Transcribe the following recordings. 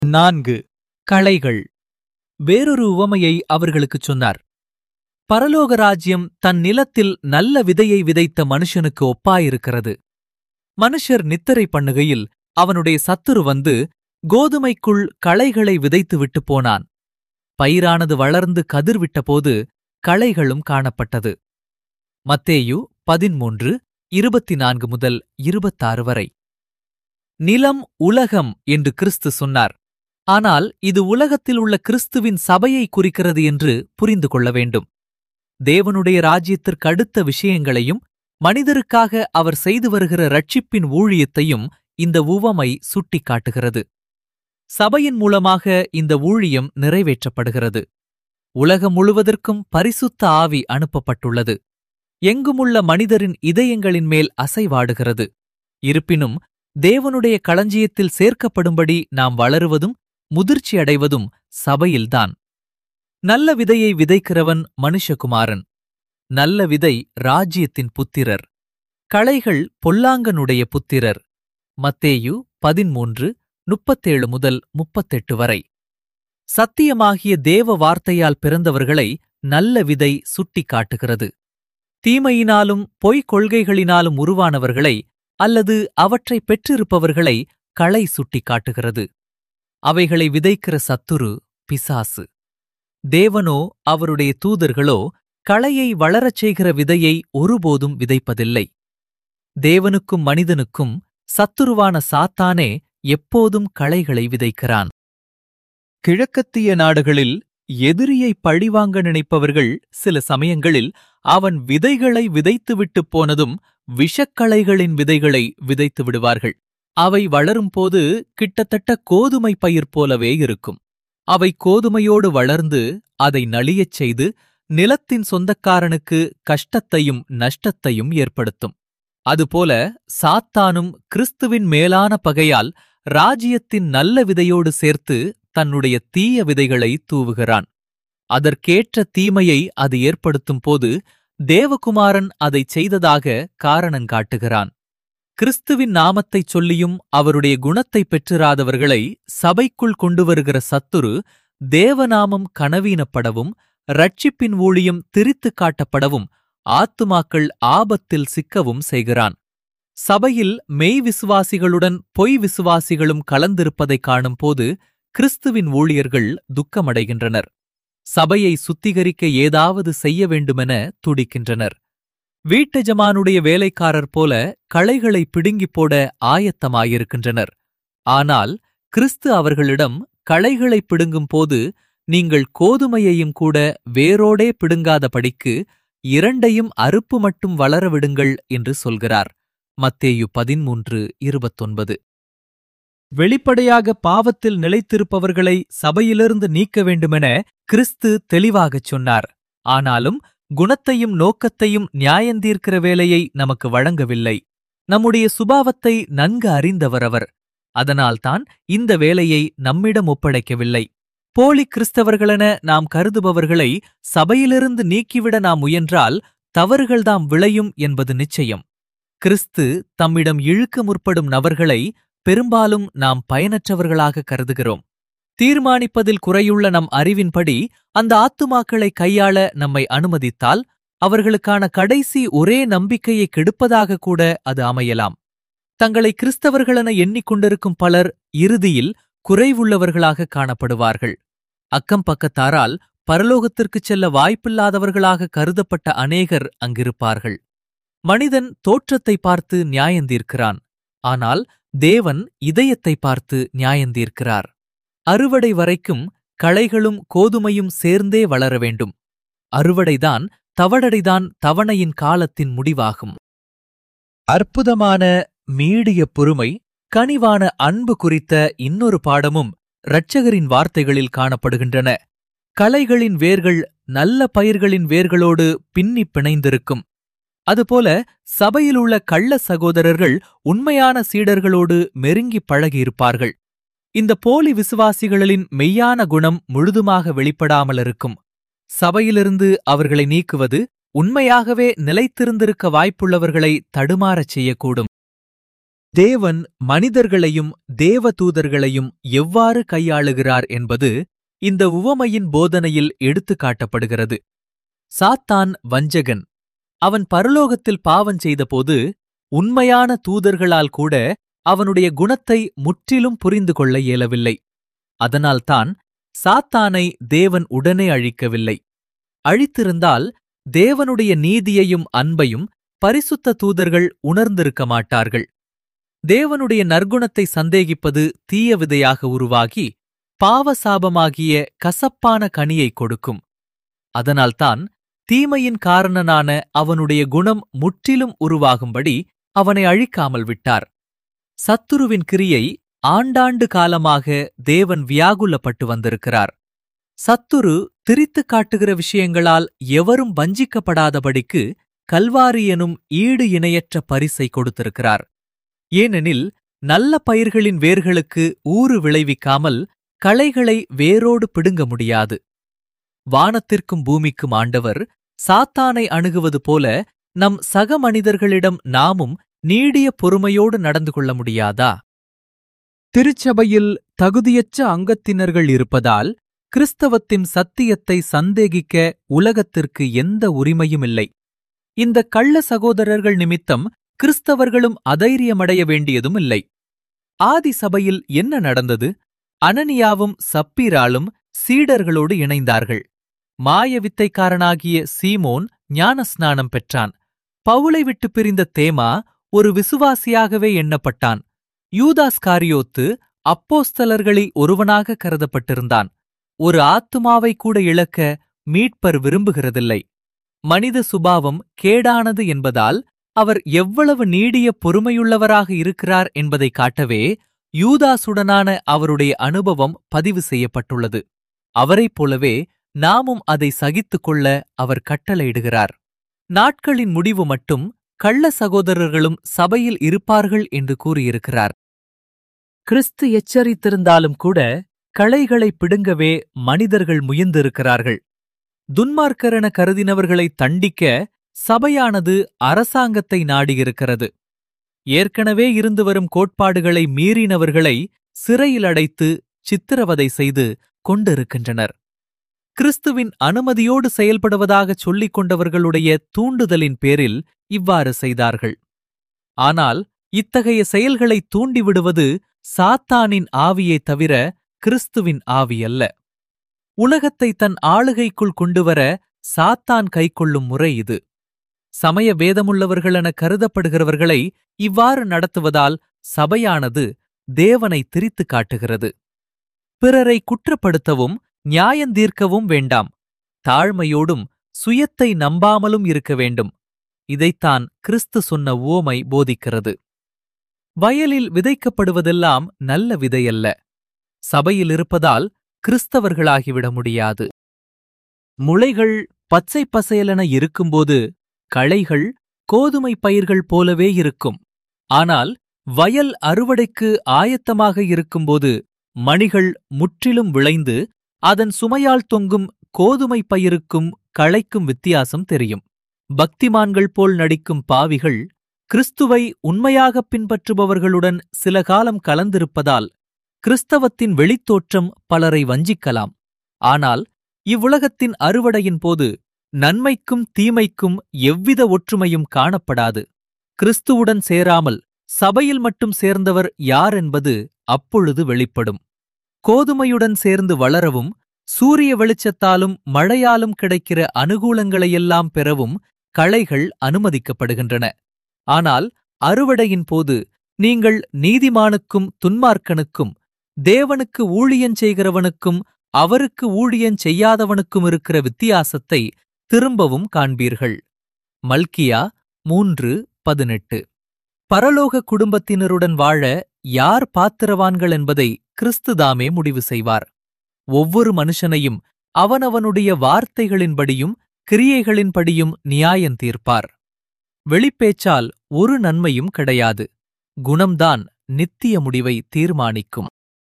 நான்கு களைகள் வேறொரு உவமையை அவர்களுக்குச் சொன்னார் பரலோக ராஜ்யம் தன் நிலத்தில் நல்ல விதையை விதைத்த மனுஷனுக்கு ஒப்பாயிருக்கிறது மனுஷர் நித்திரை பண்ணுகையில் அவனுடைய சத்துரு வந்து கோதுமைக்குள் களைகளை விதைத்துவிட்டு போனான் பயிரானது வளர்ந்து கதிர்விட்டபோது களைகளும் காணப்பட்டது மத்தேயு பதிமூன்று இருபத்தி நான்கு முதல் இருபத்தாறு வரை நிலம் உலகம் என்று கிறிஸ்து சொன்னார் ஆனால் இது உலகத்தில் உள்ள கிறிஸ்துவின் சபையை குறிக்கிறது என்று புரிந்து கொள்ள வேண்டும் தேவனுடைய ராஜ்யத்திற்கு அடுத்த விஷயங்களையும் மனிதருக்காக அவர் செய்து வருகிற ரட்சிப்பின் ஊழியத்தையும் இந்த உவமை சுட்டிக்காட்டுகிறது சபையின் மூலமாக இந்த ஊழியம் நிறைவேற்றப்படுகிறது உலகம் முழுவதற்கும் பரிசுத்த ஆவி அனுப்பப்பட்டுள்ளது எங்குமுள்ள மனிதரின் இதயங்களின் மேல் அசைவாடுகிறது இருப்பினும் தேவனுடைய களஞ்சியத்தில் சேர்க்கப்படும்படி நாம் வளருவதும் முதிர்ச்சியடைவதும் சபையில்தான் நல்ல விதையை விதைக்கிறவன் மனுஷகுமாரன் நல்ல விதை ராஜ்யத்தின் புத்திரர் களைகள் பொல்லாங்கனுடைய புத்திரர் மத்தேயு பதிமூன்று முப்பத்தேழு முதல் முப்பத்தெட்டு வரை சத்தியமாகிய தேவ வார்த்தையால் பிறந்தவர்களை நல்ல விதை சுட்டிக்காட்டுகிறது தீமையினாலும் பொய்க் கொள்கைகளினாலும் உருவானவர்களை அல்லது அவற்றை பெற்றிருப்பவர்களை களை சுட்டிக்காட்டுகிறது அவைகளை விதைக்கிற சத்துரு பிசாசு தேவனோ அவருடைய தூதர்களோ களையை வளரச் செய்கிற விதையை ஒருபோதும் விதைப்பதில்லை தேவனுக்கும் மனிதனுக்கும் சத்துருவான சாத்தானே எப்போதும் களைகளை விதைக்கிறான் கிழக்கத்திய நாடுகளில் எதிரியை பழிவாங்க நினைப்பவர்கள் சில சமயங்களில் அவன் விதைகளை விதைத்துவிட்டுப் போனதும் விஷக்களைகளின் விதைகளை விதைத்து விடுவார்கள் அவை வளரும்போது கிட்டத்தட்ட கோதுமை பயிர் போலவே இருக்கும் அவை கோதுமையோடு வளர்ந்து அதை நலியச் செய்து நிலத்தின் சொந்தக்காரனுக்கு கஷ்டத்தையும் நஷ்டத்தையும் ஏற்படுத்தும் அதுபோல சாத்தானும் கிறிஸ்துவின் மேலான பகையால் ராஜ்யத்தின் நல்ல விதையோடு சேர்த்து தன்னுடைய தீய விதைகளை தூவுகிறான் அதற்கேற்ற தீமையை அது ஏற்படுத்தும் போது தேவகுமாரன் அதைச் செய்ததாக காரணங்காட்டுகிறான் கிறிஸ்துவின் நாமத்தைச் சொல்லியும் அவருடைய குணத்தை பெற்றிராதவர்களை சபைக்குள் கொண்டு வருகிற சத்துரு தேவநாமம் கனவீனப்படவும் ரட்சிப்பின் ஊழியம் திரித்துக் காட்டப்படவும் ஆத்துமாக்கள் ஆபத்தில் சிக்கவும் செய்கிறான் சபையில் மெய் விசுவாசிகளுடன் பொய் விசுவாசிகளும் கலந்திருப்பதைக் காணும்போது கிறிஸ்துவின் ஊழியர்கள் துக்கமடைகின்றனர் சபையை சுத்திகரிக்க ஏதாவது செய்ய வேண்டுமென துடிக்கின்றனர் வீட்டெஜமானுடைய வேலைக்காரர் போல களைகளை பிடுங்கிப் போட ஆயத்தமாயிருக்கின்றனர் ஆனால் கிறிஸ்து அவர்களிடம் களைகளை பிடுங்கும்போது நீங்கள் கோதுமையையும் கூட வேரோடே பிடுங்காதபடிக்கு இரண்டையும் அறுப்பு மட்டும் வளர விடுங்கள் என்று சொல்கிறார் மத்தேயு பதிமூன்று இருபத்தொன்பது வெளிப்படையாக பாவத்தில் நிலைத்திருப்பவர்களை சபையிலிருந்து நீக்க வேண்டுமென கிறிஸ்து தெளிவாகச் சொன்னார் ஆனாலும் குணத்தையும் நோக்கத்தையும் நியாயந்தீர்க்கிற வேலையை நமக்கு வழங்கவில்லை நம்முடைய சுபாவத்தை நன்கு அறிந்தவர் அவர் அதனால்தான் இந்த வேலையை நம்மிடம் ஒப்படைக்கவில்லை போலி கிறிஸ்தவர்களென நாம் கருதுபவர்களை சபையிலிருந்து நீக்கிவிட நாம் முயன்றால் தவறுகள்தாம் விளையும் என்பது நிச்சயம் கிறிஸ்து தம்மிடம் இழுக்க முற்படும் நபர்களை பெரும்பாலும் நாம் பயனற்றவர்களாக கருதுகிறோம் தீர்மானிப்பதில் குறையுள்ள நம் அறிவின்படி அந்த ஆத்துமாக்களை கையாள நம்மை அனுமதித்தால் அவர்களுக்கான கடைசி ஒரே நம்பிக்கையை கெடுப்பதாக கூட அது அமையலாம் தங்களை கிறிஸ்தவர்களென எண்ணிக்கொண்டிருக்கும் பலர் இறுதியில் குறைவுள்ளவர்களாக காணப்படுவார்கள் அக்கம் பக்கத்தாரால் பரலோகத்திற்குச் செல்ல வாய்ப்பில்லாதவர்களாக கருதப்பட்ட அநேகர் அங்கிருப்பார்கள் மனிதன் தோற்றத்தை பார்த்து நியாயந்தீர்க்கிறான் ஆனால் தேவன் இதயத்தை பார்த்து நியாயந்தீர்க்கிறார் அறுவடை வரைக்கும் களைகளும் கோதுமையும் சேர்ந்தே வளர வேண்டும் அறுவடைதான் தவடடைதான் தவணையின் காலத்தின் முடிவாகும் அற்புதமான மீடிய பொறுமை கனிவான அன்பு குறித்த இன்னொரு பாடமும் இரட்சகரின் வார்த்தைகளில் காணப்படுகின்றன களைகளின் வேர்கள் நல்ல பயிர்களின் வேர்களோடு பின்னி பிணைந்திருக்கும் அதுபோல சபையிலுள்ள கள்ள சகோதரர்கள் உண்மையான சீடர்களோடு மெருங்கி பழகியிருப்பார்கள் இந்த போலி விசுவாசிகளின் மெய்யான குணம் முழுதுமாக வெளிப்படாமலிருக்கும் சபையிலிருந்து அவர்களை நீக்குவது உண்மையாகவே நிலைத்திருந்திருக்க வாய்ப்புள்ளவர்களை தடுமாறச் செய்யக்கூடும் தேவன் மனிதர்களையும் தேவதூதர்களையும் எவ்வாறு கையாளுகிறார் என்பது இந்த உவமையின் போதனையில் எடுத்துக் காட்டப்படுகிறது சாத்தான் வஞ்சகன் அவன் பரலோகத்தில் பாவம் செய்தபோது உண்மையான தூதர்களால் கூட அவனுடைய குணத்தை முற்றிலும் புரிந்து கொள்ள இயலவில்லை அதனால்தான் சாத்தானை தேவன் உடனே அழிக்கவில்லை அழித்திருந்தால் தேவனுடைய நீதியையும் அன்பையும் பரிசுத்த தூதர்கள் உணர்ந்திருக்க மாட்டார்கள் தேவனுடைய நற்குணத்தை சந்தேகிப்பது தீய விதையாக உருவாகி பாவசாபமாகிய கசப்பான கனியை கொடுக்கும் அதனால்தான் தீமையின் காரணனான அவனுடைய குணம் முற்றிலும் உருவாகும்படி அவனை அழிக்காமல் விட்டார் சத்துருவின் கிரியை ஆண்டாண்டு காலமாக தேவன் வியாகுலப்பட்டு வந்திருக்கிறார் சத்துரு திரித்துக் காட்டுகிற விஷயங்களால் எவரும் வஞ்சிக்கப்படாதபடிக்கு கல்வாரி எனும் ஈடு இணையற்ற பரிசை கொடுத்திருக்கிறார் ஏனெனில் நல்ல பயிர்களின் வேர்களுக்கு ஊறு விளைவிக்காமல் களைகளை வேரோடு பிடுங்க முடியாது வானத்திற்கும் பூமிக்கும் ஆண்டவர் சாத்தானை அணுகுவது போல நம் சக மனிதர்களிடம் நாமும் நீடிய பொறுமையோடு நடந்து கொள்ள முடியாதா திருச்சபையில் தகுதியற்ற அங்கத்தினர்கள் இருப்பதால் கிறிஸ்தவத்தின் சத்தியத்தை சந்தேகிக்க உலகத்திற்கு எந்த உரிமையும் இல்லை இந்த கள்ள சகோதரர்கள் நிமித்தம் கிறிஸ்தவர்களும் அதைரியமடைய வேண்டியதும் இல்லை ஆதி சபையில் என்ன நடந்தது அனனியாவும் சப்பீராலும் சீடர்களோடு இணைந்தார்கள் மாய வித்தைக்காரனாகிய சீமோன் ஞானஸ்நானம் பெற்றான் பவுலை விட்டு பிரிந்த தேமா ஒரு விசுவாசியாகவே எண்ணப்பட்டான் யூதாஸ் காரியோத்து அப்போஸ்தலர்களில் ஒருவனாக கருதப்பட்டிருந்தான் ஒரு ஆத்துமாவை கூட இழக்க மீட்பர் விரும்புகிறதில்லை மனித சுபாவம் கேடானது என்பதால் அவர் எவ்வளவு நீடிய பொறுமையுள்ளவராக இருக்கிறார் என்பதை காட்டவே யூதாசுடனான அவருடைய அனுபவம் பதிவு செய்யப்பட்டுள்ளது அவரைப் போலவே நாமும் அதை சகித்துக் கொள்ள அவர் கட்டளையிடுகிறார் நாட்களின் முடிவு மட்டும் கள்ள சகோதரர்களும் சபையில் இருப்பார்கள் என்று கூறியிருக்கிறார் கிறிஸ்து எச்சரித்திருந்தாலும் கூட களைகளை பிடுங்கவே மனிதர்கள் முயன்றிருக்கிறார்கள் துன்மார்க்கரென கருதினவர்களை தண்டிக்க சபையானது அரசாங்கத்தை நாடியிருக்கிறது ஏற்கனவே இருந்து வரும் கோட்பாடுகளை மீறினவர்களை சிறையில் அடைத்து சித்திரவதை செய்து கொண்டிருக்கின்றனர் கிறிஸ்துவின் அனுமதியோடு செயல்படுவதாகச் சொல்லிக் கொண்டவர்களுடைய தூண்டுதலின் பேரில் இவ்வாறு செய்தார்கள் ஆனால் இத்தகைய செயல்களை தூண்டிவிடுவது சாத்தானின் ஆவியே தவிர கிறிஸ்துவின் ஆவி அல்ல உலகத்தை தன் ஆளுகைக்குள் கொண்டுவர சாத்தான் கைக்கொள்ளும் முறை இது சமய வேதமுள்ளவர்களென கருதப்படுகிறவர்களை இவ்வாறு நடத்துவதால் சபையானது தேவனை திரித்துக் காட்டுகிறது பிறரை குற்றப்படுத்தவும் நியாயந்தீர்க்கவும் வேண்டாம் தாழ்மையோடும் சுயத்தை நம்பாமலும் இருக்க வேண்டும் இதைத்தான் கிறிஸ்து சொன்ன உவமை போதிக்கிறது வயலில் விதைக்கப்படுவதெல்லாம் நல்ல விதையல்ல சபையில் இருப்பதால் கிறிஸ்தவர்களாகிவிட முடியாது முளைகள் பச்சை பசையலென இருக்கும்போது களைகள் கோதுமை பயிர்கள் போலவே இருக்கும் ஆனால் வயல் அறுவடைக்கு ஆயத்தமாக இருக்கும்போது மணிகள் முற்றிலும் விளைந்து அதன் சுமையால் தொங்கும் கோதுமை பயிருக்கும் களைக்கும் வித்தியாசம் தெரியும் பக்திமான்கள் போல் நடிக்கும் பாவிகள் கிறிஸ்துவை உண்மையாகப் பின்பற்றுபவர்களுடன் சில காலம் கலந்திருப்பதால் கிறிஸ்தவத்தின் வெளித்தோற்றம் பலரை வஞ்சிக்கலாம் ஆனால் இவ்வுலகத்தின் அறுவடையின் போது நன்மைக்கும் தீமைக்கும் எவ்வித ஒற்றுமையும் காணப்படாது கிறிஸ்துவுடன் சேராமல் சபையில் மட்டும் சேர்ந்தவர் யார் என்பது அப்பொழுது வெளிப்படும் கோதுமையுடன் சேர்ந்து வளரவும் சூரிய வெளிச்சத்தாலும் மழையாலும் கிடைக்கிற அனுகூலங்களையெல்லாம் பெறவும் களைகள் அனுமதிக்கப்படுகின்றன ஆனால் அறுவடையின் போது நீங்கள் நீதிமானுக்கும் துன்மார்க்கனுக்கும் தேவனுக்கு ஊழியஞ் செய்கிறவனுக்கும் அவருக்கு ஊழியஞ் செய்யாதவனுக்கும் இருக்கிற வித்தியாசத்தை திரும்பவும் காண்பீர்கள் மல்கியா மூன்று பதினெட்டு பரலோக குடும்பத்தினருடன் வாழ யார் பாத்திரவான்கள் என்பதை கிறிஸ்துதாமே முடிவு செய்வார் ஒவ்வொரு மனுஷனையும் அவனவனுடைய வார்த்தைகளின்படியும் கிரியைகளின்படியும் நியாயம் தீர்ப்பார் வெளிப்பேச்சால் ஒரு நன்மையும் கிடையாது குணம்தான் நித்திய முடிவை தீர்மானிக்கும்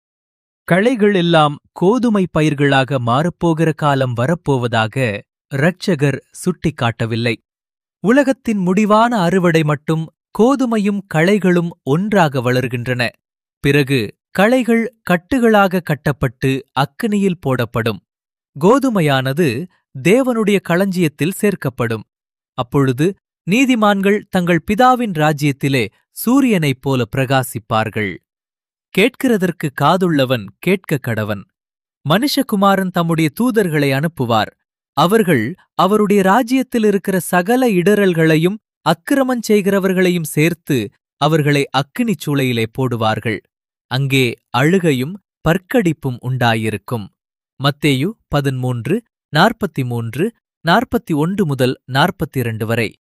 களைகள் எல்லாம் கோதுமை பயிர்களாக மாறப்போகிற காலம் வரப்போவதாக இரட்சகர் சுட்டிக்காட்டவில்லை உலகத்தின் முடிவான அறுவடை மட்டும் கோதுமையும் களைகளும் ஒன்றாக வளர்கின்றன பிறகு களைகள் கட்டுகளாக கட்டப்பட்டு அக்கினியில் போடப்படும் கோதுமையானது தேவனுடைய களஞ்சியத்தில் சேர்க்கப்படும் அப்பொழுது நீதிமான்கள் தங்கள் பிதாவின் ராஜ்யத்திலே சூரியனைப் போல பிரகாசிப்பார்கள் கேட்கிறதற்கு காதுள்ளவன் கேட்க கடவன் மனுஷகுமாரன் தம்முடைய தூதர்களை அனுப்புவார் அவர்கள் அவருடைய ராஜ்யத்தில் இருக்கிற சகல இடறல்களையும் அக்கிரமஞ் செய்கிறவர்களையும் சேர்த்து அவர்களை அக்கினிச் சூளையிலே போடுவார்கள் அங்கே அழுகையும் பற்கடிப்பும் உண்டாயிருக்கும் மத்தேயு பதிமூன்று நாற்பத்தி மூன்று நாற்பத்தி ஒன்று முதல் நாற்பத்தி இரண்டு வரை